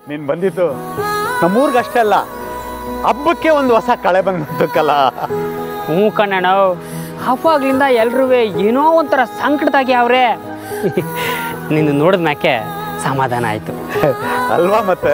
ನೀನು ಬಂದಿದ್ದು ನಮ್ಮೂರ್ಗೆ ಅಷ್ಟೇ ಅಲ್ಲ ಹಬ್ಬಕ್ಕೆ ಒಂದು ಹೊಸ ಕಳೆ ಬಂದ್ಬಿಡ್ತಕ್ಕಲ್ಲ ಹ್ಞೂ ಕಣ್ಣಣ್ಣ ಅವಾಗ್ಲಿಂದ ಎಲ್ರೂ ಏನೋ ಒಂಥರ ಸಂಕಟದಾಗಿ ಅವ್ರೆ ನಿನ್ನ ನೋಡಿದ ಮ್ಯಾಕೆ ಸಮಾಧಾನ ಆಯಿತು ಅಲ್ವಾ ಮತ್ತೆ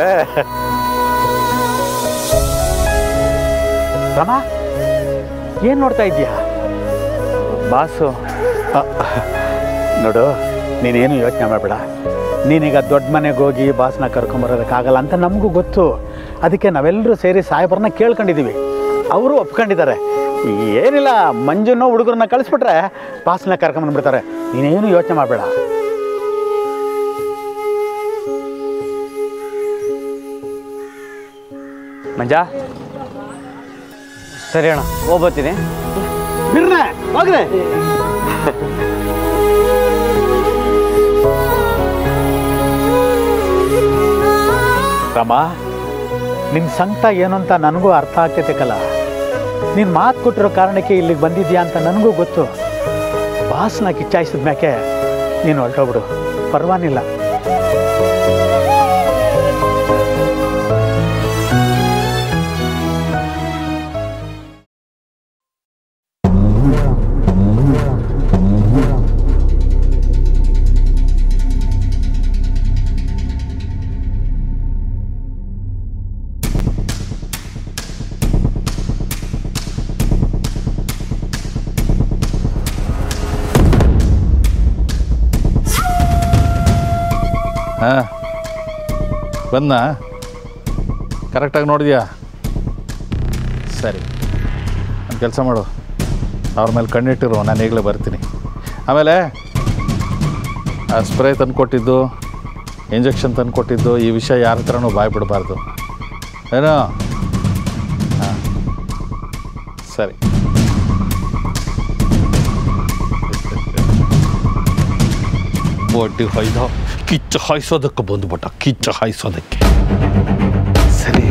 ರಮ ಏನು ನೋಡ್ತಾ ಇದೀಯಾ ಬಾಸು ಅ, ನೋಡು ನೀನೇನು ಯೋಚನೆ ಮಾಡಬೇಡ ನೀನೀಗ ದೊಡ್ಡ ಮನೆಗೆ ಹೋಗಿ ಬಾಸ್ನ ಕರ್ಕೊಂಬರೋದಕ್ಕಾಗಲ್ಲ ಅಂತ ನಮಗೂ ಗೊತ್ತು ಅದಕ್ಕೆ ನಾವೆಲ್ಲರೂ ಸೇರಿ ಸಾಹೇಬ್ರನ್ನ ಕೇಳ್ಕೊಂಡಿದ್ದೀವಿ ಅವರು ಒಪ್ಕೊಂಡಿದ್ದಾರೆ ಏನಿಲ್ಲ ಮಂಜುನೋ ಹುಡುಗರನ್ನ ಕಳಿಸ್ಬಿಟ್ರೆ ಬಾಸ್ನ ಕರ್ಕೊಂಬಂದ್ಬಿಡ್ತಾರೆ ನೀನೇನು ಯೋಚನೆ ಮಾಡಬೇಡ ಮಂಜ ಸರಿ ಅಣ್ಣ ಹೋಗ್ಬತ್ತೀನಿ ಬಿರ್ನೆ ಹೋಗ್ರೆ ರಮ ನಿನ್ನ ಸಂಕಟ ಏನು ಅಂತ ನನಗೂ ಅರ್ಥ ಆಗ್ತೈತೆ ಕಲ ನೀನು ಮಾತು ಕೊಟ್ಟಿರೋ ಕಾರಣಕ್ಕೆ ಇಲ್ಲಿಗೆ ಬಂದಿದ್ಯಾ ಅಂತ ನನಗೂ ಗೊತ್ತು ಬಾಸ್ನ ಕಿಚ್ಚಾಯಿಸಿದ ಮ್ಯಾಕೆ ನೀನು ಹೊರಟೋಗ್ಬಿಡು ಪರವಾಗಿಲ್ಲ ಹಾಂ ಬಂದ ಕರೆಕ್ಟಾಗಿ ನೋಡಿದ್ಯಾ ಸರಿ ಒಂದು ಕೆಲಸ ಮಾಡು ಅವ್ರ ಮೇಲೆ ಕಣ್ಣಿಟ್ಟಿರು ನಾನು ಈಗಲೇ ಬರ್ತೀನಿ ಆಮೇಲೆ ಆ ಸ್ಪ್ರೇ ತಂದು ಕೊಟ್ಟಿದ್ದು ಇಂಜೆಕ್ಷನ್ ತಂದು ಕೊಟ್ಟಿದ್ದು ಈ ವಿಷಯ ಯಾರ ಹತ್ರನೂ ಬಾಯ್ ಬಿಡಬಾರ್ದು ಏನೋ ಹಾಂ ಸರಿ ಬಡ್ಡಿ ಹೊಯ್ದ ಕಿಚ್ಚ ಹಾಯಿಸೋದಕ್ಕೆ ಬಂದುಬಿಟ್ಟ ಕಿಚ್ಚ ಹಾಯಿಸೋದಕ್ಕೆ ಸರಿ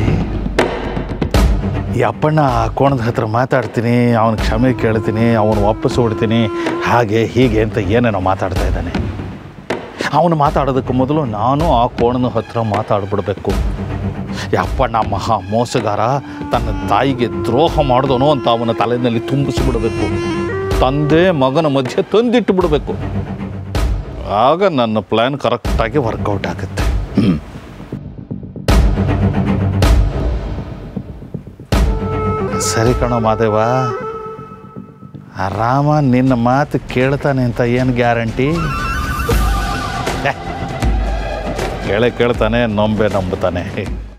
ಈ ಅಪ್ಪಣ್ಣ ಆ ಕೋಣದ ಹತ್ರ ಮಾತಾಡ್ತೀನಿ ಅವನ ಕ್ಷಮೆ ಕೇಳ್ತೀನಿ ಅವನು ವಾಪಸ್ ಹೊಡ್ತೀನಿ ಹಾಗೆ ಹೀಗೆ ಅಂತ ಏನೇನೋ ಮಾತಾಡ್ತಾ ಇದ್ದಾನೆ ಅವನು ಮಾತಾಡೋದಕ್ಕೆ ಮೊದಲು ನಾನು ಆ ಕೋಣದ ಹತ್ರ ಮಾತಾಡ್ಬಿಡ್ಬೇಕು ಈ ಅಪ್ಪಣ್ಣ ಮಹಾ ಮೋಸಗಾರ ತನ್ನ ತಾಯಿಗೆ ದ್ರೋಹ ಮಾಡಿದನು ಅಂತ ಅವನ ತಲೆಯಲ್ಲಿ ತುಂಬಿಸಿಬಿಡಬೇಕು ತಂದೆ ಮಗನ ಮಧ್ಯೆ ತಂದಿಟ್ಟು ಬಿಡಬೇಕು ಆಗ ನನ್ನ ಪ್ಲ್ಯಾನ್ ಕರೆಕ್ಟಾಗಿ ವರ್ಕೌಟ್ ಆಗುತ್ತೆ ಹ್ಮ್. ಸರಿ ಕಣೋ ಮಾದೇವ ಆ ರಾಮ ನಿನ್ನ ಮಾತು ಕೇಳ್ತಾನೆ ಅಂತ ಏನು ಗ್ಯಾರಂಟಿ ಕೇಳೇ ಕೇಳ್ತಾನೆ ನಂಬೆ ನಂಬ್ತಾನೆ